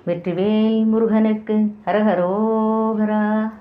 வெற்றிவேல் முருகனுக்கு ஹரஹரோகரா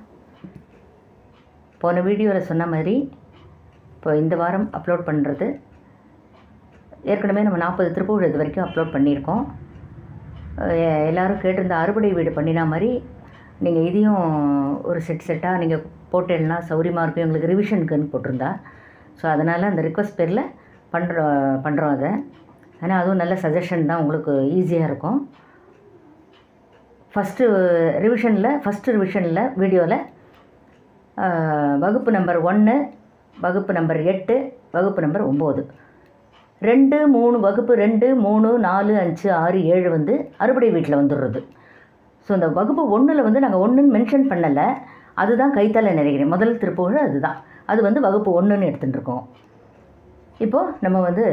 போன வீடியோவில் சொன்ன மாதிரி இப்போ இந்த வாரம் அப்லோட் பண்ணுறது ஏற்கனவே நம்ம நாற்பது திருப்பூர் இது வரைக்கும் அப்லோட் பண்ணியிருக்கோம் அஹ் எல்லாரும் கேட்டிருந்த அறுபடை வீடு பண்ணினா மாதிரி நீங்கள் இதையும் ஒரு செட் செட்டாக நீங்கள் போட்டேன்னா சௌரியமாக இருக்கும் எங்களுக்கு ரிவிஷனுக்குன்னு போட்டிருந்தா ஸோ அதனால் அந்த ரிக்வஸ்ட் பேரில் பண்ணுறோம் பண்ணுறோம் அதை ஆனால் அதுவும் நல்ல சஜஷன் தான் உங்களுக்கு ஈஸியாக இருக்கும் ஃபஸ்ட்டு ரிவிஷனில் ஃபஸ்ட்டு ரிவிஷனில் வீடியோவில் வகுப்பு நம்பர் ஒன்று வகுப்பு நம்பர் எட்டு வகுப்பு நம்பர் ஒம்பது ரெண்டு மூணு வகுப்பு ரெண்டு மூணு நாலு அஞ்சு ஆறு ஏழு வந்து அறுபடை வீட்டில் வந்துடுறது ஸோ இந்த வகுப்பு ஒன்றில் வந்து நாங்கள் ஒன்றுன்னு மென்ஷன் பண்ணலை அதுதான் கைத்தால நினைக்கிறேன் முதல் திருப்புகழ் அதுதான் அது வந்து வகுப்பு ஒன்றுன்னு எடுத்துகிட்டு இருக்கோம் இப்போது நம்ம வந்து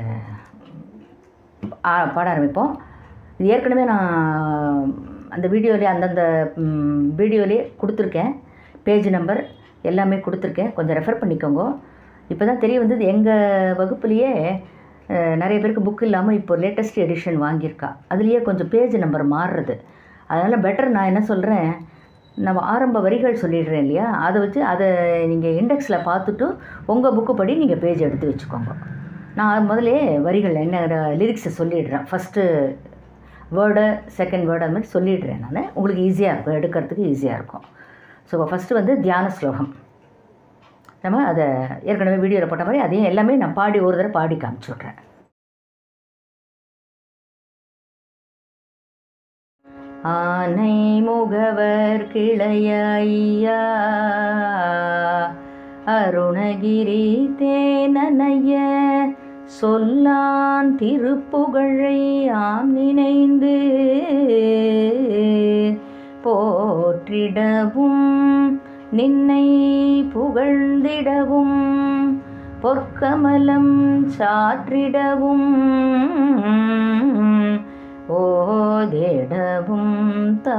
ஆ, பாட ஆரம்பிப்போம் இது ஏற்கனவே நான் அந்த வீடியோலேயே அந்தந்த ம், வீடியோலேயே கொடுத்துருக்கேன் பேஜ் நம்பர் எல்லாமே கொடுத்துருக்கேன் கொஞ்சம் ரெஃபர் பண்ணிக்கோங்க இப்போ தான் தெரிய வந்தது எங்கள் வகுப்புலேயே அஹ், நிறைய பேருக்கு புக் இல்லாமல் இப்போ லேட்டஸ்ட் எடிஷன் வாங்கியிருக்கா அதுலேயே கொஞ்சம் பேஜ் நம்பர் மாறுறது அதனால் பெட்டர் நான் என்ன சொல்கிறேன் நம்ம ஆரம்ப வரிகள் சொல்லிடுறேன் இல்லையா அதை வச்சு அதை நீங்கள் இண்டெக்ஸில் பார்த்துட்டு உங்கள் புக்கு படி நீங்கள் பேஜ் எடுத்து வச்சுக்கோங்க நான் முதல்லே வரிகள் என்ன லிரிக்ஸை சொல்லிடுறேன் ஃபஸ்ட்டு வேர்டு செகண்ட் வேர்டு அது மாதிரி சொல்லிடுறேன் நான் உங்களுக்கு ஈஸியாக இருக்கும் எடுக்கிறதுக்கு ஈஸியாக இருக்கும் ஸோ ஃபஸ்ட்டு வந்து தியான ஸ்லோகம் நம்ம அதை ஏற்கனவே வீடியோவில் போட்ட மாதிரி அதையும் எல்லாமே நான் பாடி ஒரு தடவை பாடி காமிச்சு விட்றேன் ஆனை முகவர் கிளையா அருணகிரி தேனனைய சொல்லான் திருப்புகழை ஆம் நினைந்து போற்றிடவும் நின்னை புகழ்ந்திடவும் பொற்கமலம் சாற்றிடவும் ஓதிடவும் தா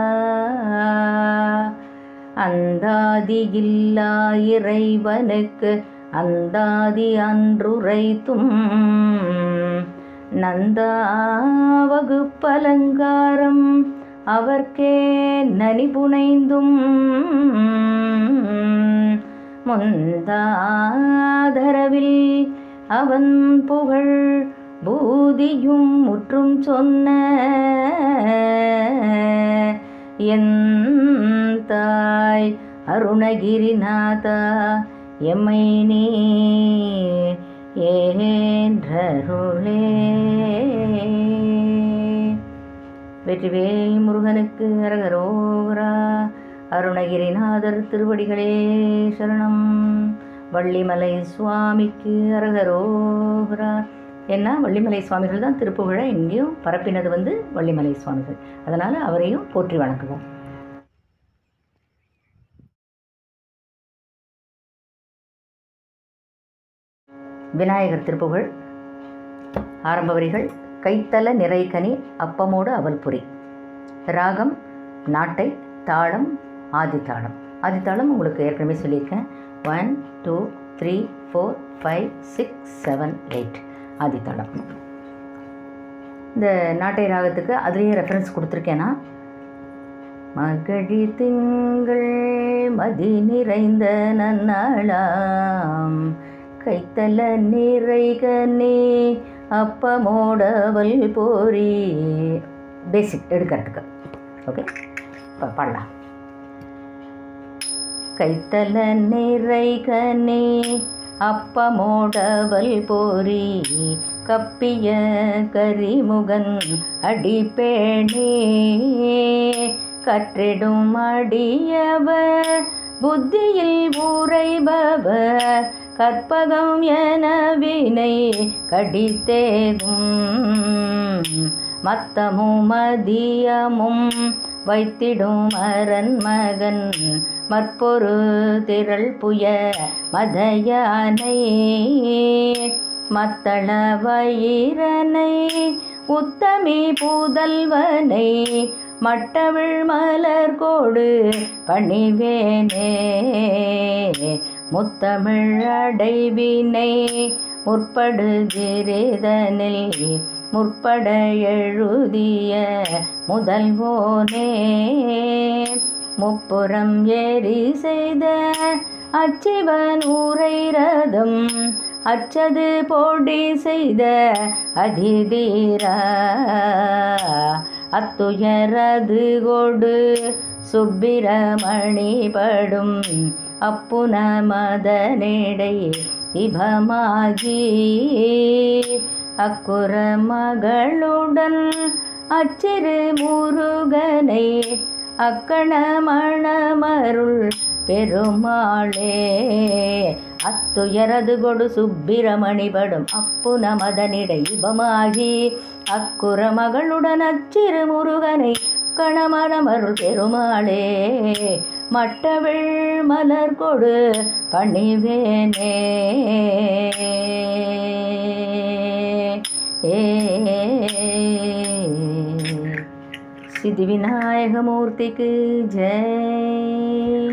அந்தாதியில்லா இறைவனுக்கு அந்தாதி அன்றுரைத்தும் நந்தா வகுப்பலங்காரம் அவர்க்கே நனி புனைந்தும் முந்தாதரவில் அவன் புகழ் பூதியும் முற்றும் சொன்ன என் தாய் அருணகிரிநாதா எம்மை நீ ஏன்றருளே வெற்றிவேல் முருகனுக்கு அரகரோகரா அருணகிரிநாதர் திருவடிகளே சரணம் வள்ளிமலை சுவாமிக்கு அரகரோகரா ஏன்னா வள்ளிமலை சுவாமிகள் தான் திருப்புகழை எங்கேயும் பரப்பினது வந்து வள்ளிமலை சுவாமிகள் அதனால் அவரையும் போற்றி வணங்குவோம் விநாயகர் திருப்புகழ் ஆரம்ப வரிகள் கைத்தல நிறைகனி அப்பமோடு அவல்புரி ராகம் நாட்டை தாளம் ஆதித்தாளம் ஆதித்தாளம் உங்களுக்கு ஏற்கனவே சொல்லியிருக்கேன் one two three four five six seven eight ஆதித்தாளம் இந்த நாட்டை ராகத்துக்கு அதுலேயே ரெஃபரன்ஸ் கொடுத்துருக்கேன்னா மகழி திங்கள் மதி நிறைந்த நன்னாளாம் கைத்தல நிறைகனே அப்பமோடவல் போரி பேசிக் எடுக்கிறதுக்கு ஓகே இப்போ பாடலாம் கைத்தல நிறைகனே அப்பமோடவல் போரி கப்பிய கரிமுகன் அடிப்பேணே கற்றிடும் அடியவர் புத்தியில் உரைபவர் கற்பகம் என வினை கடித்தேகும் மத்தமும் மதியமும் வைத்திடும் அரண் மகன் மற்பொரு திரள் புய மதயானை மத்தள வயிரனை உத்தமி புதல்வனை மட்டவிழ் மலர் கோடு பணிவேனே முத்தமிழ் அடைவினை முற்படுகிறதனில் முற்பட எழுதிய முதல்வோனே முப்புறம் ஏறி செய்த அச்சிவன் ஊரை ரதம் அச்சது போடி செய்த அதிதீரா அத்துயரது கொடு சுப்பிரமணி படும் அப்புன மதனேடை இபமாகி அக்குற மகளுடன் அச்சிறு முருகனை அக்கண மணமருள் பெருமாளே அத்துயரது கொடு சுப்பிரமணி படும் அப்புன மதனிடை இபமாகி அக்குற மகளுடன் அச்சிறு முருகனை கணமரமருள் பெருமாளே மட்டவிழ் மலர் கொடு பணிவேனே ஏ சித்தி விநாயகமூர்த்திக்கு ஜெய்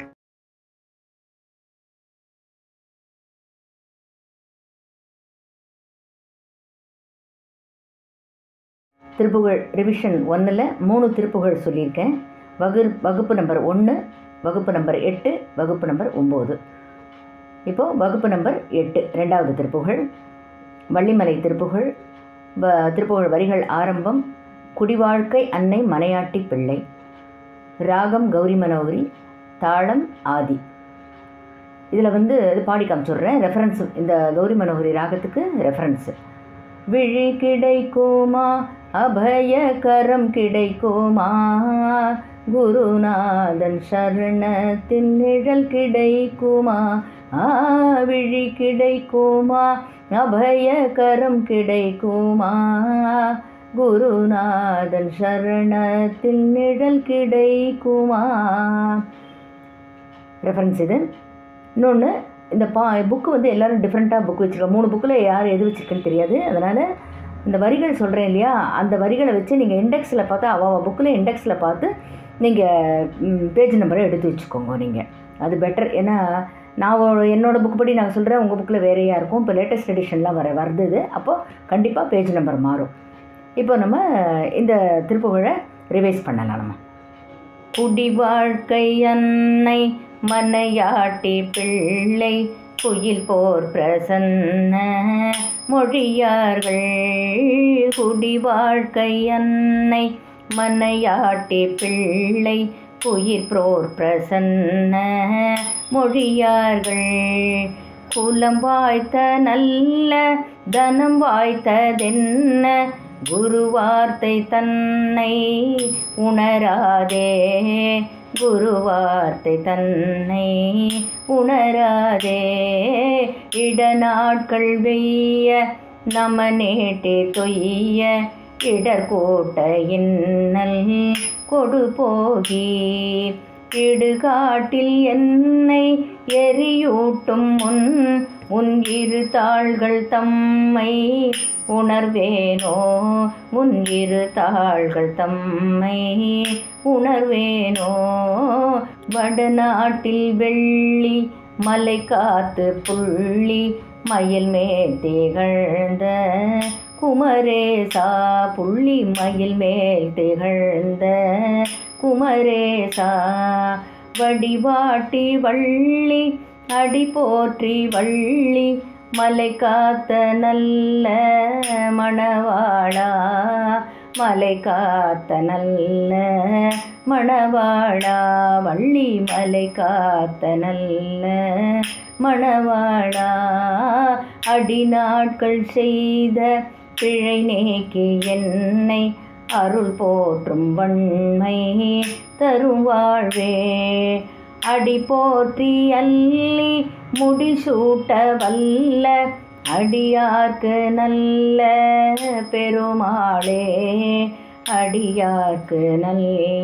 திருப்புகழ் ரிவிஷன் ஒன்றில் மூணு திருப்புகழ் சொல்லியிருக்கேன் வகு வகுப்பு நம்பர் ஒன்று வகுப்பு நம்பர் எட்டு வகுப்பு நம்பர் ஒம்பது இப்போது வகுப்பு நம்பர் எட்டு ரெண்டாவது திருப்புகழ் வள்ளிமலை திருப்புகழ் வ திருப்புகழ் வரிகள் ஆரம்பம் குடிவாழ்க்கை அன்னை மனையாட்டி பிள்ளை ராகம் கௌரி மனோகரி தாளம் ஆதி இதில் வந்து இது பாடி காமிச்சுட்றேன் ரெஃபரன்ஸ் இந்த கௌரி மனோகரி ராகத்துக்கு ரெஃபரன்ஸு விழி கிடைக்குமா அபயகரம் கிடைக்குமா குருநாதன் சரணத்தின் நிழல் கிடைக்குமா ஆ விழி கிடைக்குமா அபயகரம் கிடைக்குமா குருநாதன் சரணத்தில் நிழல் கிடைக்குமா ரெஃபரன்ஸ் இது இன்னொன்று இந்த பா புக்கு வந்து எல்லோரும் டிஃப்ரெண்ட்டாக புக் வச்சுருக்கோம் மூணு புக்கில் யார் எது வச்சுருக்குன்னு தெரியாது அதனால் இந்த வரிகள் சொல்கிறேன் இல்லையா அந்த வரிகளை வச்சு நீங்கள் இண்டெக்ஸில் பார்த்தா அவள் புக்கில் இண்டெக்ஸில் பார்த்து நீங்கள் பேஜ் நம்பரை எடுத்து வச்சுக்கோங்க நீங்கள் அது பெட்டர் ஏன்னா நான் ஒரு- என்னோட புக் படி நான் சொல்கிறேன் உங்கள் புக்கில் வேறையாக இருக்கும் இப்போ லேட்டஸ்ட் எடிஷன்லாம் வர வருது இது அப்போது கண்டிப்பாக பேஜ் நம்பர் மாறும் இப்போ நம்ம இந்த திருப்புகழை ரிவைஸ் பண்ணலாம் நம்ம குடி வாழ்க்கை அன்னை மனையாட்டி பிள்ளை குயில் போர் பிரசன்ன மொழியார்கள் குடி வாழ்க்கை அன்னை மனையாட்டி பிள்ளை குயிர் புரோர் பிரசன்ன மொழியார்கள் குலம் வாய்த்த நல்ல தனம் வாய்த்ததென்ன குரு வார்த்தை தன்னை உணராதே குரு வார்த்தை தன்னை உணராதே இடநாட்கள் வெய்ய நம நேட்டே தொய்ய இடர்கோட்ட இன்னல் கொடு போகி இடுகாட்டில் என்னை எரியூட்டும் முன் உன் இரு தாள்கள் தம்மை உணர்வேனோ உன் இரு தாள்கள் தம்மை உணர்வேனோ வடநாட்டில் வெள்ளி மலை காத்து புள்ளி மயில் மேல் திகழ்ந்த குமரேசா புள்ளி மயில் மேல் திகழ்ந்த குமரேசா வடிவாட்டி வள்ளி அடி போற்றி வள்ளி மலை காத்த நல்ல மணவாளா மலை காத்த நல்ல மணவாளா வள்ளி மலை காத்த நல்ல மணவாளா அடி நாட்கள் செய்த பிழை நீக்கி என்னை அருள் போற்றும் வன்மை தரும் வாழ்வே அடி போற்றி அள்ளி முடிசூட்ட வல்ல அடியார்க்கு நல்ல பெருமாளே அடியார்க்கு நல்ல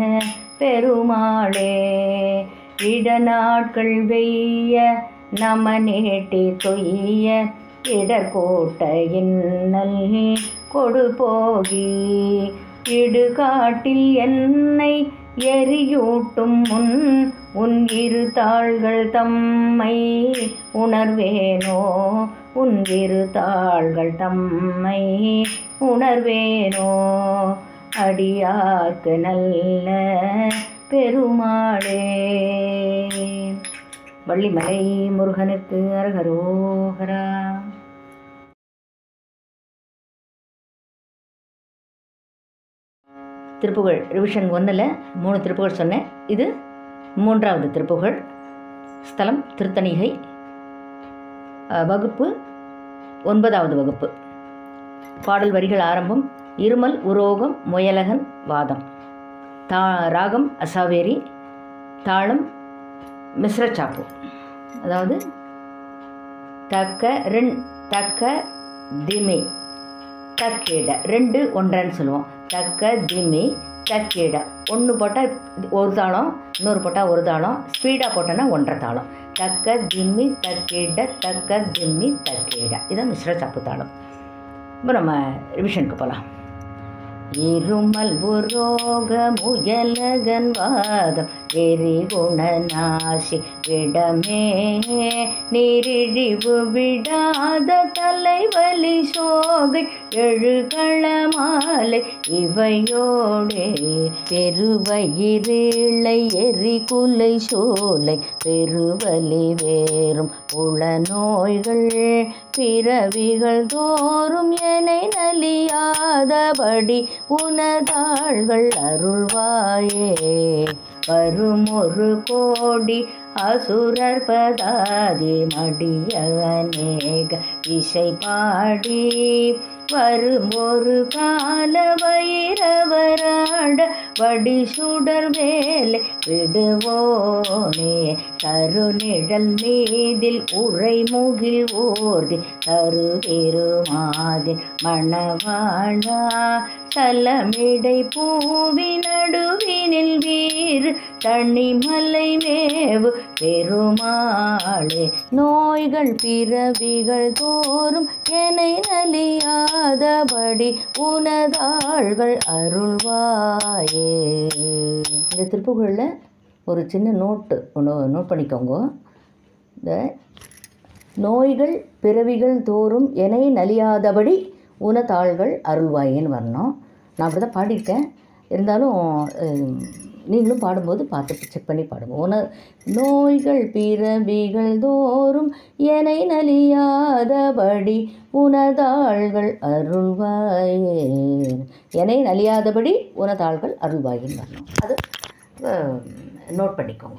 பெருமாளே இடநாட்கள் வெய்ய நம நேட்டி தொய்ய இடர்கோட்ட இன்னல் கொடு போகி இடுகாட்டில் என்னை எரியூட்டும் முன் உன் இரு தாள்கள் தம்மை உணர்வேனோ உன் இரு தாள்கள் தம்மை உணர்வேனோ அடியார்க்கு நல்ல பெருமாளே வள்ளிமலை முருகனுக்கு அரகரோகரா திருப்புகழ் ரிவிஷன் ஒன்றில் மூணு திருப்புகழ் சொன்னேன் இது மூன்றாவது திருப்புகழ் ஸ்தலம் திருத்தணிகை அஹ், வகுப்பு ஒன்பதாவது வகுப்பு பாடல் வரிகள் ஆரம்பம் இருமல் உரோகம் முயலகன் வாதம் தா ராகம் அசாவேரி தாளம் மிஸ்ரச்சாப்பு அதாவது தக்க ரெண் தக்க திமி தக்கேட ரெண்டு ஒன்றரைன்னு சொல்லுவோம் தக்க திமி தக்கேட ஒன்று போட்டால் ஒரு தாளம் இன்னொரு போட்டால் ஒரு தாளம் ஸ்பீடாக போட்டோன்னா ஒன்றரை தாளம் தக்க திம்மி தக்கேட தக்க திம்மி தக்கேட இதான் மிஸ்ர சப்பு தாளம் இப்போ நம்ம ரிவிஷனுக்கு போகலாம் இருமல் உரோக முயலகன் வாதம் எரி குணநாசி விடமே நீரிழிவு விடாத தலைவலி சோகை எழுகளமாலை இவையோடே பெருவயிரிழை எரி குலை சோலை பெருவலி வேறும் உளநோய்கள் பிறவிகள் தோறும் எனை நலியாதபடி உனதாள்கள் அருள்வாயே வரும் ஒரு கோடி அசுரர் பதாதி மடிய அநேக இசை பாடி வரும் ஒரு கால வைரவராட வடி சுடர் வேலை விடுவோனே கருநிழல் மீதில் உரை முகில் ஓர்தி கரு திருமாதின் மணவாழா தலமிடை பூவி நடுவினில் வீறு தனிமலை மேவு பெருமாளே நோய்கள் பிறவிகள் தோறும் என்னை நலியாதபடி உனதாள்கள் அருள்வாயே இந்த திருப்புகளில் ஒரு சின்ன நோட்டு ஒன்று நோட் பண்ணிக்கோங்க இந்த நோய்கள் பிறவிகள் தோறும் எனை நலியாதபடி உனதாள்கள் அருள்வாயேன்னு வரணும் நான் அப்படி தான் பாடியிருக்கேன் இருந்தாலும் அஹ், நீங்களும் பாடும்போது பார்த்து செக் பண்ணி பாடுங்க உன நோய்கள் பிறவிகள் தோறும் எனை நலியாதபடி உனதாள்கள் அருள்வாயே எனை நலியாதபடி உனதாள்கள் அருள்வாயின்னு வரணும் அது அஹ், நோட் பண்ணிக்கோங்க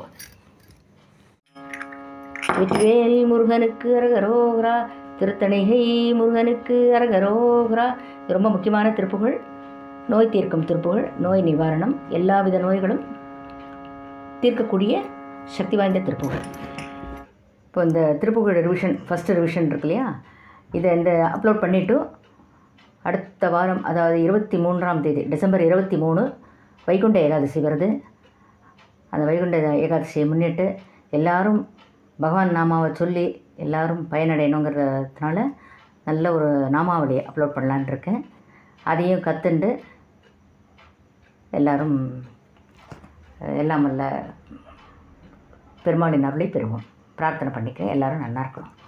வெற்றிவேல் முருகனுக்கு அரகரோகரா திருத்தணிகை முருகனுக்கு அரகரோகரா இது ரொம்ப முக்கியமான திருப்புகழ் நோய் தீர்க்கும் திருப்புகழ் நோய் நிவாரணம் எல்லாவித நோய்களும் தீர்க்கக்கூடிய சக்தி வாய்ந்த திருப்புகழ் இப்போ இந்த திருப்புகழ் ரிவிஷன் ஃபஸ்ட்டு ரிவிஷன் இருக்கு இல்லையா இதை இந்த அப்லோட் பண்ணிவிட்டு அடுத்த வாரம் அதாவது இருபத்தி மூன்றாம் தேதி டிசம்பர் இருபத்தி மூணு வைகுண்ட ஏகாதசி வருது அந்த வைகுண்ட ஏகாதசியை முன்னிட்டு எல்லாரும் பகவான் நாமாவை சொல்லி எல்லாரும் பயனடையணுங்கிறதுனால நல்ல ஒரு நாமாவளியை அப்லோட் பண்ணலான்னு இருக்கேன் அதையும் கற்றுண்டு எல்லாரும் அஹ், எல்லாம் வல்ல பெருமாளின் அருளை பெறுவோம் பிரார்த்தனை பண்ணிக்க எல்லாரும் நல்லா இருக்கணும்